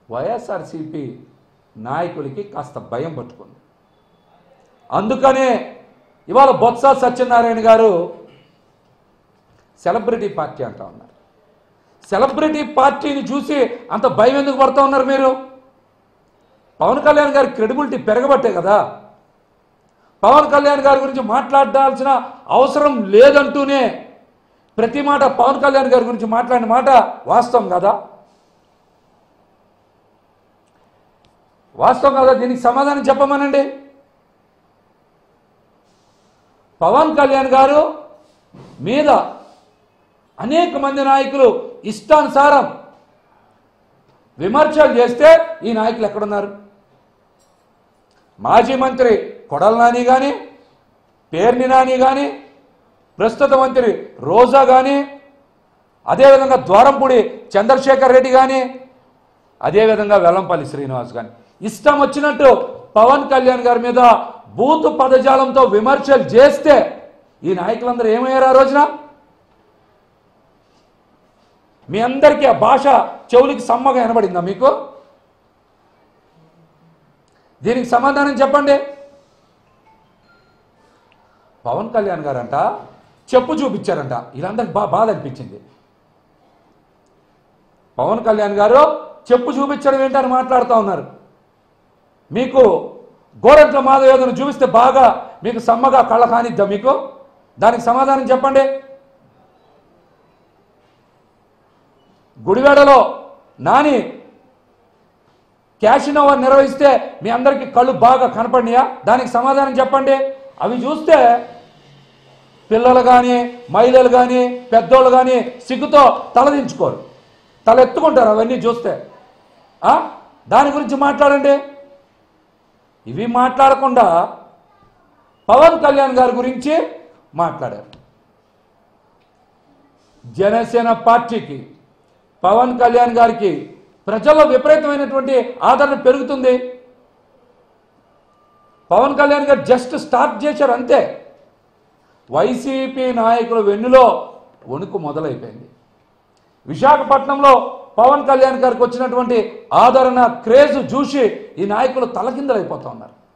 వైఎస్ఆర్సీపీ నాయకులకి కాస్త భయం పట్టుకుంది అందుకనే ఇవాళ బొత్స సత్యనారాయణ గారు సెలబ్రిటీ పార్టీ అంటా ఉన్నారు సెలబ్రిటీ పార్టీని చూసి అంత భయం ఎందుకు పడుతూ ఉన్నారు మీరు పవన్ కళ్యాణ్ గారి క్రెడిబిలిటీ పెరగబట్టే కదా పవన్ కళ్యాణ్ గారి గురించి మాట్లాడాల్సిన అవసరం లేదంటూనే ప్రతి మాట పవన్ కళ్యాణ్ గారి గురించి మాట్లాడిన మాట వాస్తవం కదా వాస్తవం కదా దీనికి సమాధానం చెప్పమనండి పవన్ కళ్యాణ్ గారు మీద అనేక మంది నాయకులు ఇష్టానుసారం విమర్శలు చేస్తే ఈ నాయకులు ఎక్కడున్నారు మాజీ మంత్రి కొడల నాని కానీ పేర్ని నాని కానీ ప్రస్తుత మంత్రి రోజా కానీ అదేవిధంగా ద్వారంపూడి చంద్రశేఖర్ రెడ్డి కానీ అదేవిధంగా వెల్లంపల్లి శ్రీనివాస్ కానీ ఇష్టం వచ్చినట్టు పవన్ కళ్యాణ్ గారి మీద బూతు పదజాలంతో విమర్శలు చేస్తే ఈ నాయకులందరూ ఏమయ్యారు ఆ రోజున మీ అందరికీ ఆ భాష చెవులకి సమ్మగా వినబడిందా మీకు దీనికి సమాధానం చెప్పండి పవన్ కళ్యాణ్ గారంట చెప్పు చూపించారంట వీళ్ళందరికి బా బాధ అనిపించింది పవన్ కళ్యాణ్ గారు చెప్పు చూపించడం ఏంటని మాట్లాడుతూ ఉన్నారు మీకు గోరంట్ల మాధవేదను చూపిస్తే బాగా మీకు సమ్మగా కళ్ళ కానిద్దా మీకు దానికి సమాధానం చెప్పండి గుడివాడలో నాని క్యాష్ ఓవర్ నిర్వహిస్తే మీ అందరికీ కళ్ళు బాగా కనపడినాయా దానికి సమాధానం చెప్పండి అవి చూస్తే పిల్లలు కానీ మహిళలు కానీ పెద్దోళ్ళు కానీ సిగ్గుతో తలదించుకోరు తల ఎత్తుకుంటారు అవన్నీ చూస్తే ఆ? దాని గురించి మాట్లాడండి ఇవి మాట్లాడకుండా పవన్ కళ్యాణ్ గారి గురించి మాట్లాడారు జనసేన పార్టీకి పవన్ కళ్యాణ్ గారికి ప్రజల్లో విపరీతమైనటువంటి ఆదరణ పెరుగుతుంది పవన్ కళ్యాణ్ గారు జస్ట్ స్టార్ట్ చేశారు అంతే వైసీపీ నాయకుల వెన్నులో వణుకు మొదలైపోయింది విశాఖపట్నంలో పవన్ కళ్యాణ్ గారికి వచ్చినటువంటి ఆదరణ క్రేజ్ చూసి ఈ నాయకులు తలకిందలైపోతా ఉన్నారు